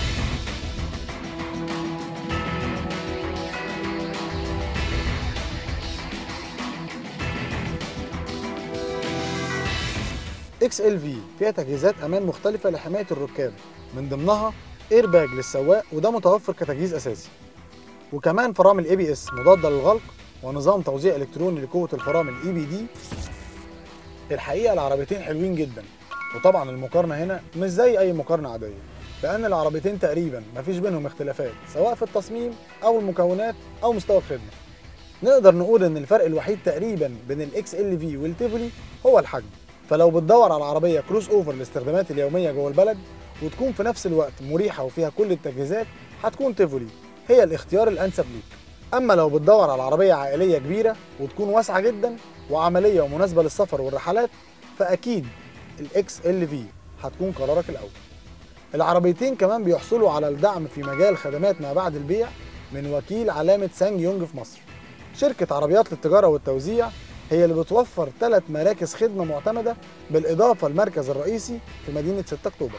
اكس ال في فيها تجهيزات امان مختلفه لحمايه الركاب من ضمنها اير باج للسواق وده متوفر كتجهيز اساسي وكمان فرامل اي بي اس مضاده للغلق ونظام توزيع الكتروني لقوه الفرامل اي بي دي الحقيقه العربيتين حلوين جدا وطبعا المقارنه هنا مش زي اي مقارنه عاديه لان العربيتين تقريبا مفيش بينهم اختلافات سواء في التصميم او المكونات او مستوى الخدمه نقدر نقول ان الفرق الوحيد تقريبا بين الاكس ال في والتيفولي هو الحجم فلو بتدور على عربيه كروس اوفر للاستخدامات اليوميه جوه البلد وتكون في نفس الوقت مريحه وفيها كل التجهيزات هتكون تيفولي هي الاختيار الانسب ليك اما لو بتدور على عربيه عائليه كبيره وتكون واسعه جدا وعمليه ومناسبه للسفر والرحلات فاكيد الاكس ال في هتكون قرارك الاول العربيتين كمان بيحصلوا على الدعم في مجال خدمات ما بعد البيع من وكيل علامة سانج يونج في مصر شركة عربيات للتجارة والتوزيع هي اللي بتوفر ثلاث مراكز خدمة معتمدة بالإضافة للمركز الرئيسي في مدينة 6 أكتوبر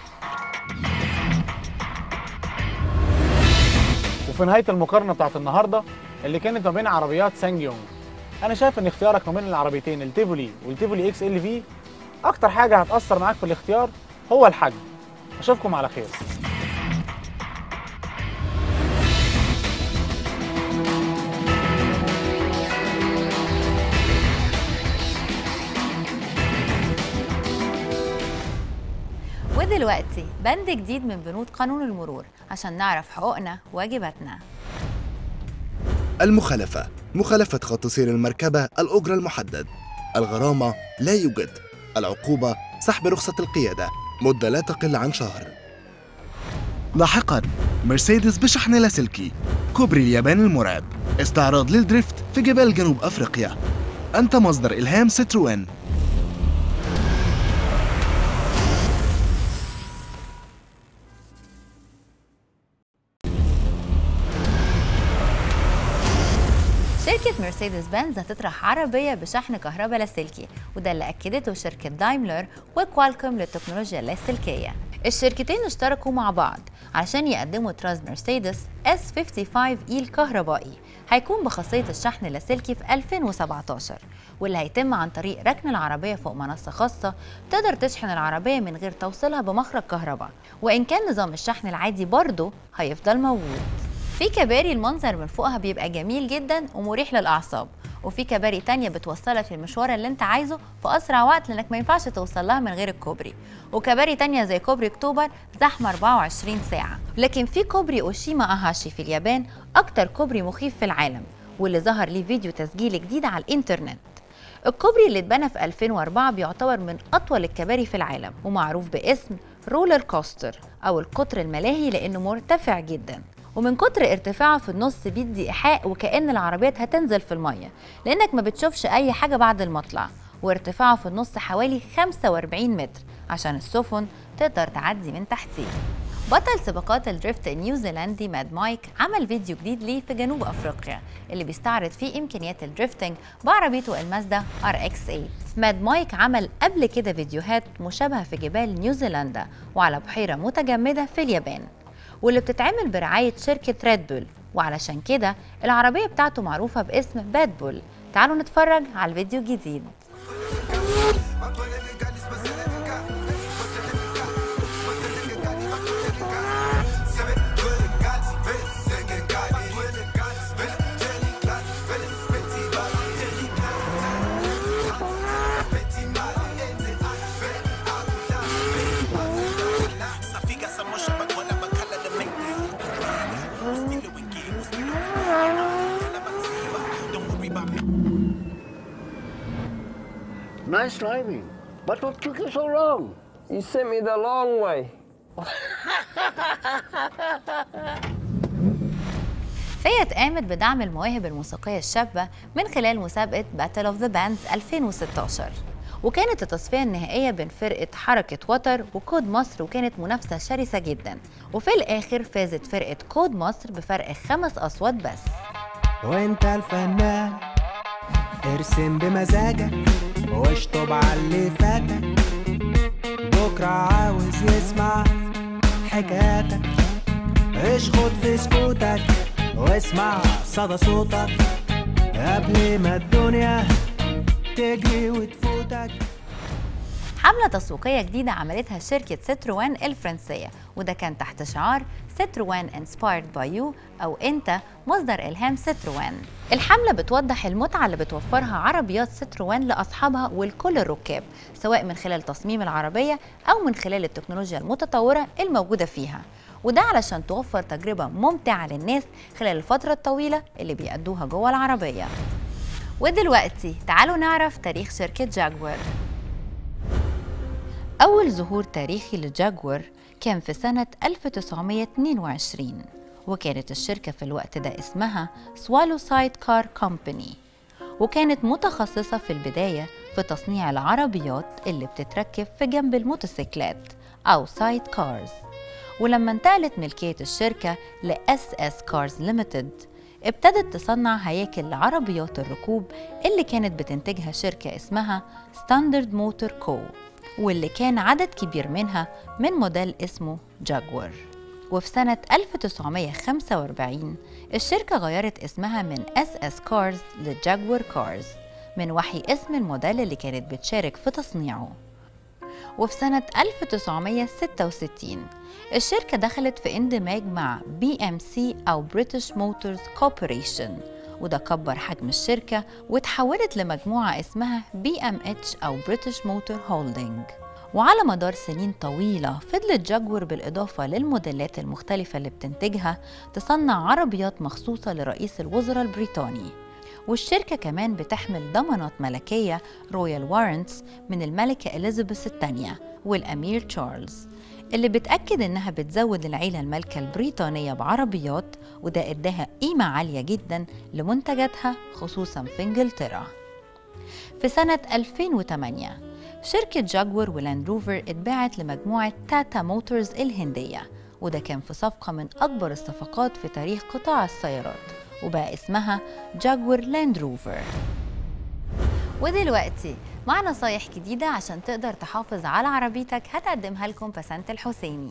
وفي نهاية المقارنة بتاعت النهاردة اللي كانت ما بين عربيات سانج يونج أنا شايف إن اختيارك ما بين العربيتين التيفولي والتيفولي اكس ال في أكتر حاجة هتأثر معاك في الاختيار هو الحجم أشوفكم على خير ودلوقتي بند جديد من بنود قانون المرور عشان نعرف حقوقنا وواجباتنا المخالفة مخالفة خط سير المركبة الأجرة المحدد الغرامة لا يوجد العقوبة سحب رخصة القيادة مدة لا تقل عن شهر لاحقا مرسيدس بشحن لاسلكي كوبري اليابان المرعب استعراض للدريفت في جبال جنوب أفريقيا أنت مصدر إلهام ستروين شركة مرسيدس بنز هتطرح عربية بشحن كهرباء لاسلكي وده اللي أكدته شركة دايملر وكوالكوم للتكنولوجيا اللاسلكية الشركتين اشتركوا مع بعض عشان يقدموا طراز مرسيدس S55 إي الكهربائي هيكون بخاصية الشحن اللاسلكي في 2017 واللي هيتم عن طريق ركن العربية فوق منصة خاصة تقدر تشحن العربية من غير توصيلها بمخرج كهرباء وإن كان نظام الشحن العادي برضه هيفضل موجود في كباري المنظر من فوقها بيبقى جميل جدا ومريح للأعصاب وفي كباري تانية بتوصلك للمشوار اللي انت عايزه في أسرع وقت لأنك ما ينفعش توصل لها من غير الكوبري وكباري تانية زي كوبري أكتوبر زحمة 24 ساعة لكن في كوبري أوشيما أهاشي في اليابان أكتر كوبري مخيف في العالم واللي ظهر ليه فيديو تسجيل جديد على الإنترنت الكوبري اللي اتبنى في 2004 بيعتبر من أطول الكباري في العالم ومعروف باسم رولر كوستر أو القطر الملاهي لأنه مرتفع جدا ومن كتر ارتفاعه في النص بيدي إيحاء وكأن العربيات هتنزل في المية لأنك ما بتشوفش أي حاجة بعد المطلع وارتفاعه في النص حوالي 45 متر عشان السفن تقدر تعدي من تحتيه بطل سباقات الدريفت النيوزيلندي ماد مايك عمل فيديو جديد ليه في جنوب افريقيا اللي بيستعرض فيه امكانيات الدريفتنج بعربيته المازدا ار اكس 8 ماد مايك عمل قبل كده فيديوهات مشابهه في جبال نيوزيلندا وعلى بحيره متجمده في اليابان واللي بتتعمل برعايه شركه ريد بول وعلشان كده العربيه بتاعته معروفه باسم باد بول تعالوا نتفرج على الفيديو الجديد Nice driving. But what took you so long? You sent me the long way. فيت قامت بدعم المواهب الموسيقية الشابة من خلال مسابقة باتل اوف ذا باندز 2016 وكانت التصفية النهائية بين فرقة حركة وتر وكود مصر وكانت منافسة شرسة جدا وفي الآخر فازت فرقة كود مصر بفرق خمس أصوات بس وانت الفنان ارسم بمزاجك واشطب على اللي فاتك بكرة عاوز يسمع حكاياتك اشخط في سكوتك واسمع صدى صوتك قبل ما الدنيا تجري وتفوتك حملة تسويقية جديدة عملتها شركة ستروان الفرنسية وده كان تحت شعار ستروان انسبايرد باي يو أو أنت مصدر إلهام ستروان الحملة بتوضح المتعة اللي بتوفرها عربيات ستروان لأصحابها ولكل الركاب سواء من خلال تصميم العربية أو من خلال التكنولوجيا المتطورة الموجودة فيها وده علشان توفر تجربة ممتعة للناس خلال الفترة الطويلة اللي بيأدوها جوه العربية ودلوقتي تعالوا نعرف تاريخ شركة جاكوار أول ظهور تاريخي لجاكور كان في سنة 1922 وكانت الشركة في الوقت ده اسمها سوالو سايد كار كومباني وكانت متخصصة في البداية في تصنيع العربيات اللي بتتركب في جنب الموتوسيكلات أو سايد كارز ولما انتقلت ملكية الشركة ل SS Cars Limited ابتدت تصنع هياكل لعربيات الركوب اللي كانت بتنتجها شركة اسمها ستاندرد موتور كو واللي كان عدد كبير منها من موديل اسمه جاكور وفي سنة 1945 الشركة غيرت اسمها من SS Cars لجاكور كارز من وحي اسم الموديل اللي كانت بتشارك في تصنيعه وفي سنة 1966 الشركة دخلت في اندماج مع BMC أو British Motors Corporation وده كبر حجم الشركة وتحولت لمجموعة اسمها BMH أو British Motor Holding وعلى مدار سنين طويلة فضلت جاكور بالإضافة للموديلات المختلفة اللي بتنتجها تصنع عربيات مخصوصة لرئيس الوزراء البريطاني والشركة كمان بتحمل ضمانات ملكية رويال وارنتس من الملكة إليزابيث الثانية والأمير تشارلز اللي بتأكد إنها بتزود العيلة المالكة البريطانية بعربيات وده إداها قيمة عالية جدا لمنتجاتها خصوصا في إنجلترا في سنة 2008 شركة جاكور ولاند روفر اتباعت لمجموعة تاتا موتورز الهندية وده كان في صفقة من أكبر الصفقات في تاريخ قطاع السيارات وبقى اسمها جاكور لاند روفر ودلوقتي مع نصايح جديدة عشان تقدر تحافظ على عربيتك هتقدمها لكم بسنت الحسيني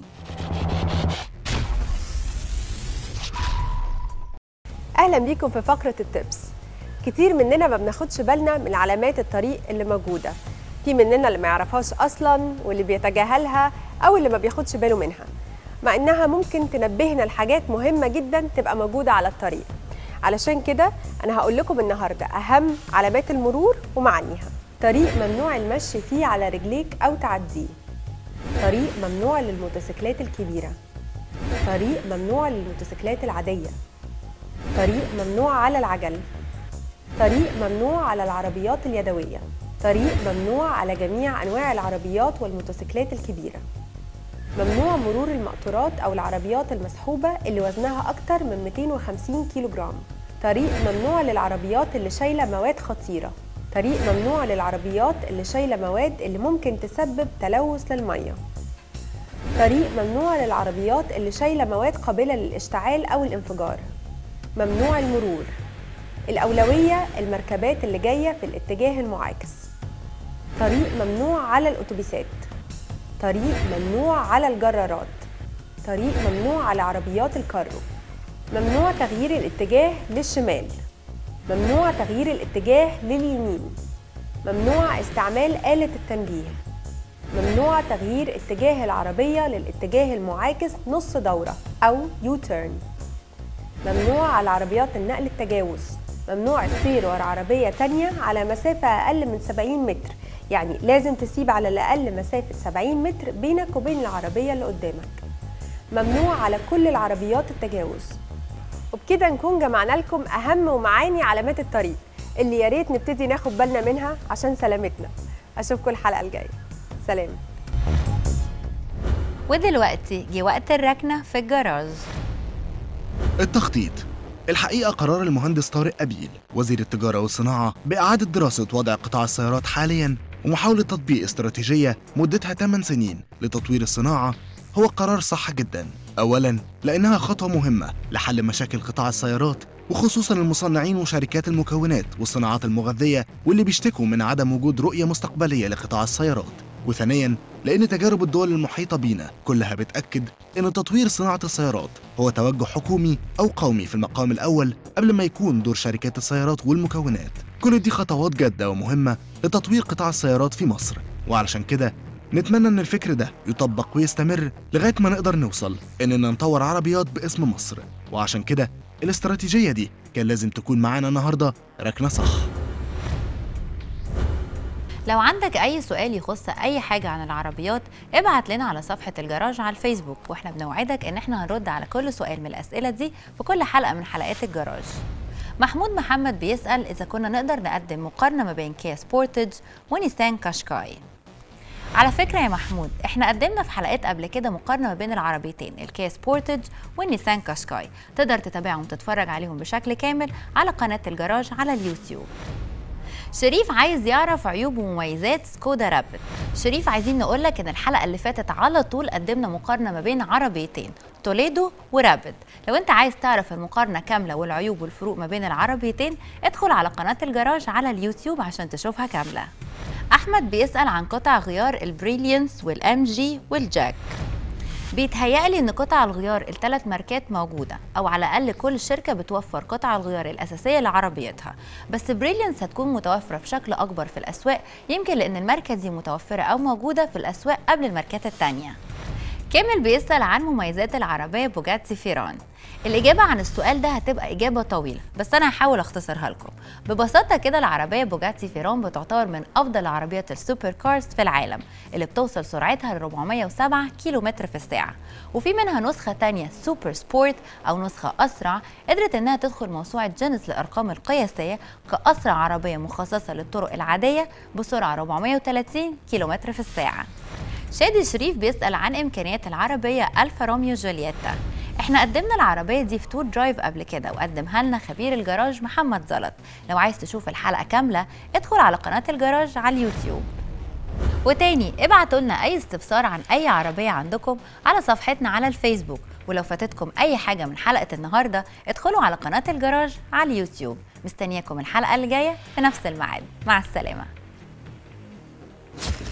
اهلا بيكم في فقره التبس كتير مننا ما بناخدش بالنا من علامات الطريق اللي موجوده في مننا اللي ما يعرفهاش اصلا واللي بيتجاهلها او اللي ما بياخدش باله منها مع انها ممكن تنبهنا لحاجات مهمه جدا تبقى موجوده على الطريق علشان كده انا هقول لكم النهارده اهم علامات المرور ومعانيها طريق ممنوع المشي فيه على رجليك او تعديه طريق ممنوع للموتوسيكلات الكبيره طريق ممنوع للموتوسيكلات العاديه طريق ممنوع على العجل طريق ممنوع على العربيات اليدويه طريق ممنوع على جميع انواع العربيات والموتوسيكلات الكبيره ممنوع مرور المقطورات او العربيات المسحوبه اللي وزنها اكتر من 250 كيلو جرام طريق ممنوع للعربيات اللي شايله مواد خطيره طريق ممنوع للعربيات اللي شايله مواد اللي ممكن تسبب تلوث للميه طريق ممنوع للعربيات اللي شايله مواد قابله للاشتعال او الانفجار ممنوع المرور الأولوية المركبات اللي جاية في الاتجاه المعاكس طريق ممنوع على الأتوبيسات طريق ممنوع على الجرارات طريق ممنوع على عربيات الكارو ممنوع تغيير الاتجاه للشمال ممنوع تغيير الاتجاه لليمين ممنوع استعمال آلة التنبيه ممنوع تغيير اتجاه العربية للاتجاه المعاكس نص دورة أو يو تيرن ممنوع على عربيات النقل التجاوز ممنوع السير ورا عربية تانية على مسافة أقل من 70 متر يعني لازم تسيب على الأقل مسافة 70 متر بينك وبين العربية اللي قدامك ممنوع على كل العربيات التجاوز وبكده نكون جمعنا لكم أهم ومعاني علامات الطريق اللي يا ريت نبتدي ناخد بالنا منها عشان سلامتنا أشوفكم الحلقة الجاية سلام ودلوقتي جه وقت الركنة في الجراج التخطيط الحقيقة قرار المهندس طارق أبيل وزير التجارة والصناعة بإعادة دراسة وضع قطاع السيارات حالياً ومحاولة تطبيق استراتيجية مدتها 8 سنين لتطوير الصناعة هو قرار صح جدا أولاً لأنها خطوة مهمة لحل مشاكل قطاع السيارات وخصوصا المصنعين وشركات المكونات والصناعات المغذية واللي بيشتكوا من عدم وجود رؤية مستقبلية لقطاع السيارات وثانيا لأن تجارب الدول المحيطة بينا كلها بتأكد أن تطوير صناعة السيارات هو توجه حكومي أو قومي في المقام الأول قبل ما يكون دور شركات السيارات والمكونات كل دي خطوات جادة ومهمة لتطوير قطاع السيارات في مصر وعلشان كده نتمنى ان الفكر ده يطبق ويستمر لغايه ما نقدر نوصل اننا نطور عربيات باسم مصر وعشان كده الاستراتيجيه دي كان لازم تكون معانا النهارده ركنه صح لو عندك أي سؤال يخص أي حاجة عن العربيات ابعت لنا على صفحة الجراج على الفيسبوك واحنا بنوعدك إن احنا هنرد على كل سؤال من الأسئلة دي في كل حلقة من حلقات الجراج محمود محمد بيسأل إذا كنا نقدر نقدم مقارنة ما بين كيا سبورتج ونيسان كاشكاي على فكرة يا محمود احنا قدمنا في حلقات قبل كده مقارنة ما بين العربيتين الكيا سبورتج والنيسان كاشكاي تقدر تتابعهم وتتفرج عليهم بشكل كامل على قناة الجراج على اليوتيوب شريف عايز يعرف عيوب ومميزات سكودا رابid شريف عايزين نقولك ان الحلقه اللي فاتت على طول قدمنا مقارنه ما بين عربيتين توليدو ورابد لو انت عايز تعرف المقارنه كامله والعيوب والفروق ما بين العربيتين ادخل على قناه الجراج على اليوتيوب عشان تشوفها كامله احمد بيسال عن قطع غيار البريليانس والام جي والجاك بيتهيألي ان قطع الغيار الثلاث ماركات موجودة او على الاقل كل شركة بتوفر قطع الغيار الاساسية لعربيتها بس بريليانس هتكون متوفرة بشكل اكبر في الاسواق يمكن لان الماركة دي متوفرة او موجودة في الاسواق قبل الماركات التانية كامل بيسأل عن مميزات العربية بوجاتي فيران الإجابة عن السؤال ده هتبقى إجابة طويلة بس أنا هحاول أختصرها لكم ببساطة كده العربية بوجاتي فيران بتعتبر من أفضل عربيات السوبر كارز في العالم اللي بتوصل سرعتها ل 407 كيلو متر في الساعة وفي منها نسخة تانية سوبر سبورت أو نسخة أسرع قدرت إنها تدخل موسوعة جينيس للأرقام القياسية كأسرع عربية مخصصة للطرق العادية بسرعة 430 كيلو متر في الساعة شادي شريف بيسأل عن إمكانيات العربية ألفا روميو جولييتا احنا قدمنا العربية دي في تور درايف قبل كده وقدمها لنا خبير الجراج محمد زلط لو عايز تشوف الحلقة كاملة ادخل على قناة الجراج على اليوتيوب وتاني ابعتوا لنا اي استفسار عن اي عربية عندكم على صفحتنا على الفيسبوك ولو فاتتكم اي حاجة من حلقة النهاردة ادخلوا على قناة الجراج على اليوتيوب مستنياكم الحلقة اللي جاية في نفس الميعاد مع السلامة